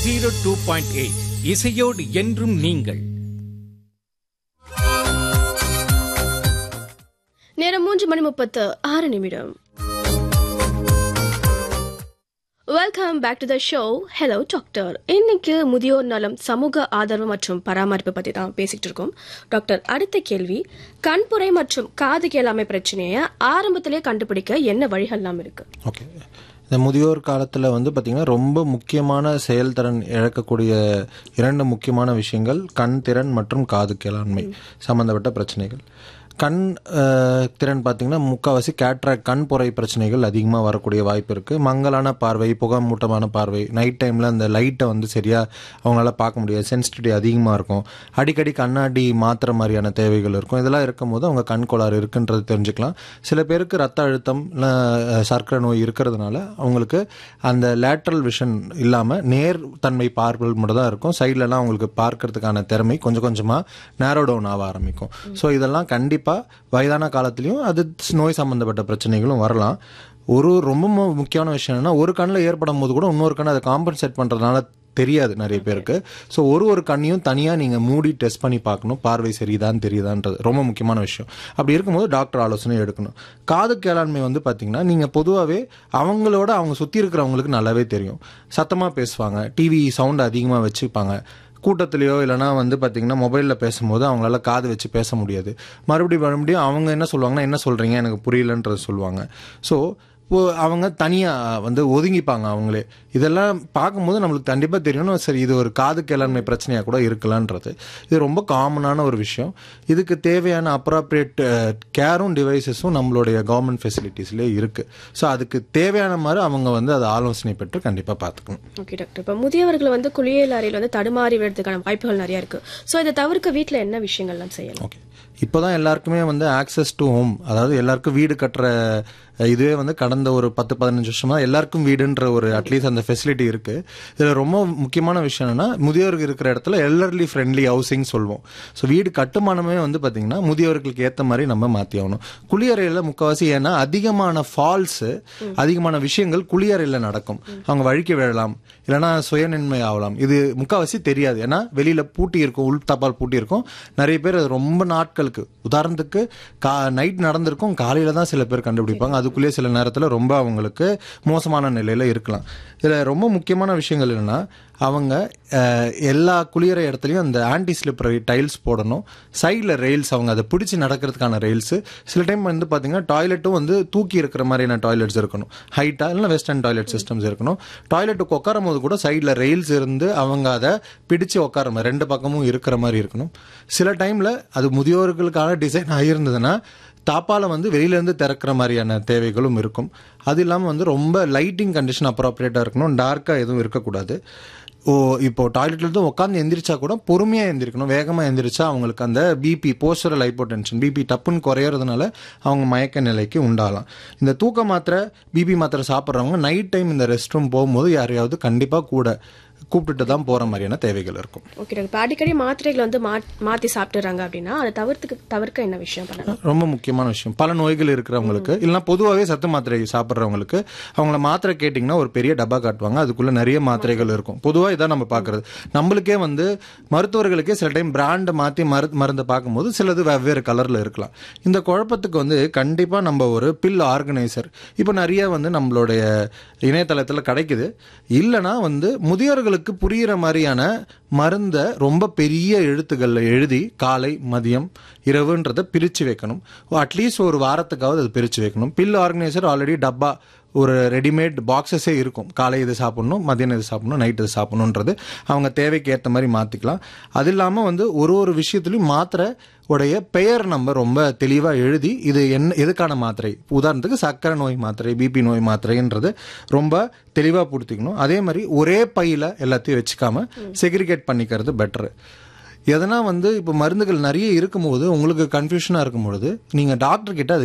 zero two point eight இசையோடு என்றும் நீங்கள் நேரம் மூன்று மணி முப்பத்து ஆறு நிமிடம் welcome back to the show hello doctor இன்னைக்கு முதியோர் நலம் சமூக ஆதரவு மற்றும் பராமரிப்பு பத்தி தான் பேசிட்டு இருக்கோம் டாக்டர் அடுத்த கேள்வி கண்புரை மற்றும் காது கேளாமை பிரச்சனையை ஆரம்பத்திலே கண்டுபிடிக்க என்ன வழிகள்லாம் இருக்கு ஓகே இந்த முதியோர் காலத்தில் வந்து பார்த்திங்கன்னா ரொம்ப முக்கியமான செயல்திறன் இழக்கக்கூடிய இரண்டு முக்கியமான விஷயங்கள் கண் திறன் மற்றும் காது கேளாண்மை சம்பந்தப்பட்ட பிரச்சனைகள் கண் அஹ், திறன் பார்த்திங்கன்னா முக்கால்வாசி கேட்ராக் கண் புரை பிரச்சனைகள் அதிகமாக வரக்கூடிய வாய்ப்பு இருக்குது மங்கலான பார்வை புகமூட்டமான பார்வை நைட் டைமில் அந்த லைட்டை வந்து சரியாக அவங்களால பார்க்க முடியாது சென்சிட்டிவிட்டி அதிகமாக இருக்கும் அடிக்கடி கண்ணாடி மாத்திர மாதிரியான தேவைகள் இருக்கும் இதெல்லாம் இருக்கும்போது அவங்க கண் கோளாறு இருக்குன்றது தெரிஞ்சுக்கலாம் சில பேருக்கு ரத்த அழுத்தம் இல்ல, அஹ், சர்க்கரை நோய் இருக்கிறதுனால அவங்களுக்கு அந்த லேட்ரல் விஷன் இல்லாமல் நேர் தன்மை பார்வைகள் மட்டும் தான் இருக்கும் சைட்லலாம் அவங்களுக்கு பார்க்கறதுக்கான திறமை கொஞ்சம் கொஞ்சமாக நேரோ டவுன் ஆக ஆரம்பிக்கும் ஸோ இதெல்லாம் கண்டிப்பாக வயதான காலத்துலேயும் அது நோய் சம்மந்தப்பட்ட பிரச்சனைகளும் வரலாம் ஒரு ரொம்ப மு- முக்கியமான விஷயம் என்னன்னா ஒரு கண்ணில் ஏற்படும் போது கூட இன்னொரு கண்ணை அதை காம்பன்சேட் பண்ணுறதுனால தெரியாது நிறைய பேருக்கு ஸோ ஒரு ஒரு கண்ணையும் தனியாக நீங்கள் மூடி டெஸ்ட் பண்ணி பார்க்கணும் பார்வை சரிதான்னு தெரியுதான்றது ரொம்ப முக்கியமான விஷயம் அப்படி இருக்கும்போது டாக்டர் ஆலோசனை எடுக்கணும் காது கேளாண்மை வந்து பார்த்தீங்கன்னா நீங்கள் பொதுவாகவே அவங்களோட அவங்க சுற்றி இருக்கிறவங்களுக்கு நல்லாவே தெரியும் சத்தமாக பேசுவாங்க டிவி சவுண்ட் அதிகமாக வச்சுப்பாங்க கூட்டத்திலேயோ இல்லைனா வந்து பார்த்தீங்கன்னா மொபைலில் பேசும்போது அவங்களால காது வச்சு பேச முடியாது மறுபடியும் மறுபடியும் அவங்க என்ன சொல்லுவாங்கன்னா என்ன சொல்கிறீங்க எனக்கு புரியலன்றது சொல்லுவாங்க ஸோ இப்போ அவங்க தனியாக வந்து ஒதுங்கிப்பாங்க அவங்களே இதெல்லாம் பார்க்கும்போது நம்மளுக்கு கண்டிப்பாக தெரியணும் சரி இது ஒரு காது கேளாண்மை பிரச்சனையாக கூட இருக்கலான்றது இது ரொம்ப காமனான ஒரு விஷயம் இதுக்கு தேவையான அப்ராப்ரியேட் கேரும் டிவைசஸும் நம்மளுடைய கவர்மெண்ட் ஃபெசிலிட்டிஸ்லேயே இருக்குது ஸோ அதுக்கு தேவையான மாதிரி அவங்க வந்து அதை ஆலோசனை பெற்று கண்டிப்பாக பார்த்துக்கணும் ஓகே டாக்டர் இப்போ முதியவர்கள் வந்து குளியல் அறையில் வந்து தடுமாறி விடுறதுக்கான வாய்ப்புகள் நிறைய இருக்கு ஸோ இதை தவிர்க்க வீட்டில் என்ன விஷயங்கள்லாம் செய்யலாம் ஓகே இப்போதான் எல்லாருக்குமே வந்து ஆக்சஸ் டு ஹோம் அதாவது எல்லாருக்கும் வீடு கட்டுற அஹ், இதுவே வந்து கடந்த ஒரு பத்து பதினஞ்சு வருஷமா எல்லாருக்கும் வீடுன்ற ஒரு அட்லீஸ்ட் அந்த ஃபெசிலிட்டி இருக்கு இதுல ரொம்ப முக்கியமான விஷயம் என்னன்னா முதியோருக்கு இருக்கிற இடத்துல எல்லர்லி ஃப்ரெண்ட்லி ஹவுசிங் சொல்லுவோம் ஸோ வீடு கட்டுமானமே வந்து பாத்தீங்கன்னா முதியோர்களுக்கு ஏத்த மாதிரி நம்ம மாத்தி ஆகணும் குளியறையில முக்கவாசி ஏன்னா அதிகமான ஃபால்ஸ் அதிகமான விஷயங்கள் குளியறையில நடக்கும் அவங்க வழிக்கு விழலாம் இல்லைன்னா சுயநின்மை ஆகலாம் இது முக்கால்வாசி தெரியாது ஏன்னா வெளியில பூட்டி இருக்கும் உள் தபால் பூட்டி இருக்கும் நிறைய பேர் அது ரொம்ப நாட்களுக்கு உதாரணத்துக்கு கா நைட் நடந்திருக்கும் காலையில தான் சில பேர் கண்டுபிடிப்பாங்க அதுக்குள்ளேயே சில நேரத்தில் ரொம்ப அவங்களுக்கு மோசமான நிலையில இருக்கலாம் இதில் ரொம்ப முக்கியமான விஷயங்கள் என்னன்னா அவங்க அஹ், எல்லா குளியற இடத்துலையும் அந்த ஆன்டி ஸ்லிப்பரி டைல்ஸ் போடணும் சைடில் ரெயில்ஸ் அவங்க அதை பிடிச்சி நடக்கிறதுக்கான ரெயில்ஸ் சில டைம் வந்து பார்த்தீங்கன்னா டாய்லெட்டும் வந்து தூக்கி இருக்கிற மாதிரியான டாய்லெட்ஸ் இருக்கணும் ஹைட்டாக இல்லைன்னா வெஸ்டர்ன் டாய்லெட் சிஸ்டம்ஸ் இருக்கணும் டாய்லெட்டுக்கு உட்காரும் போது கூட சைடில் ரெயில்ஸ் இருந்து அவங்க அதை பிடிச்சு உட்கார மாதிரி ரெண்டு பக்கமும் இருக்கிற மாதிரி இருக்கணும் சில டைமில் அது முதியோர்களுக்கான டிசைன் ஆகியிருந்ததுன்னா தாப்பால வந்து வெளியிலேருந்து திறக்கிற மாதிரியான தேவைகளும் இருக்கும் அது இல்லாமல் வந்து ரொம்ப லைட்டிங் கண்டிஷன் அப்ராப்ரியேட்டாக இருக்கணும் டார்க்காக எதுவும் இருக்கக்கூடாது ஓ இப்போ டாய்லெட்ல இருந்து உட்காந்து எந்திரிச்சா கூட பொறுமையா எந்திரிக்கணும் வேகமா எந்திரிச்சா அவங்களுக்கு அந்த பிபி போஸ்டரல் ஹைப்போடென்ஷன் பிபி டப்புன்னு குறையறதுனால அவங்க மயக்க நிலைக்கு உண்டாகலாம் இந்த தூக்க மாத்திரை பிபி மாத்திரை சாப்பிட்றவங்க நைட் டைம் இந்த ரெஸ்ட் ரூம் போகும்போது யாரையாவது கண்டிப்பா கூட கூப்பிட்டுட்டு தான் போற மாதிரியான தேவைகள் இருக்கும் ஓகே டாக்டர் இப்போ அடிக்கடி மாத்திரைகளை வந்து மா- மாத்தி சாப்பிட்டுறாங்க அப்படின்னா அதை தவிர்த்துக்கு தவிர்க்க என்ன விஷயம் பண்ணலாம் ரொம்ப முக்கியமான விஷயம் பல நோய்கள் இருக்கிறவங்களுக்கு இல்லைன்னா பொதுவாகவே சத்து மாத்திரை சாப்பிட்றவங்களுக்கு அவங்கள மாத்திரை கேட்டிங்கன்னா ஒரு பெரிய டப்பா காட்டுவாங்க அதுக்குள்ள நிறைய மாத்திரைகள் இருக்கும் பொதுவாக இதான் நம்ம பார்க்கறது நம்மளுக்கே வந்து மருத்துவர்களுக்கே சில டைம் பிராண்டை மாற்றி மரு மருந்தை பார்க்கும்போது சிலது வெவ்வேறு கலரில் இருக்கலாம் இந்த குழப்பத்துக்கு வந்து கண்டிப்பாக நம்ம ஒரு பில் ஆர்கனைசர் இப்போ நிறைய வந்து நம்மளுடைய இணையதளத்தில் கிடைக்குது இல்லைன்னா வந்து முதியோர்களுக்கு புரியிற மாதிரியான மருந்தை ரொம்ப பெரிய எழுத்துக்களில் எழுதி காலை மதியம் இரவுன்றதை பிரித்து வைக்கணும் அட்லீஸ்ட் ஒரு வாரத்துக்காவது அது பிரித்து வைக்கணும் பில் ஆர்கனைசர் ஆல்ரெடி டப்பா ஒரு ரெடிமேட் பாக்ஸஸே இருக்கும் காலை இது சாப்பிடணும் மதியானம் இது சாப்பிடணும் நைட் இது சாப்பிடணுன்றது அவங்க தேவைக்கு ஏற்ற மாதிரி மாற்றிக்கலாம் அது இல்லாமல் வந்து ஒரு ஒரு விஷயத்துலையும் மாத்திரை உடைய பெயர் நம்ம ரொம்ப தெளிவாக எழுதி இது என்ன எதுக்கான மாத்திரை உதாரணத்துக்கு சர்க்கரை நோய் மாத்திரை பிபி நோய் மாத்திரைன்றது ரொம்ப தெளிவாக கொடுத்துக்கணும் அதே மாதிரி ஒரே பையில எல்லாத்தையும் வச்சுக்காம செக்ரிகேட் பண்ணிக்கிறது பெட்டரு எதனா வந்து இப்போ மருந்துகள் நிறைய இருக்கும்போது உங்களுக்கு கன்ஃபியூஷனாக இருக்கும்பொழுது நீங்கள் டாக்டர் கிட்ட அதை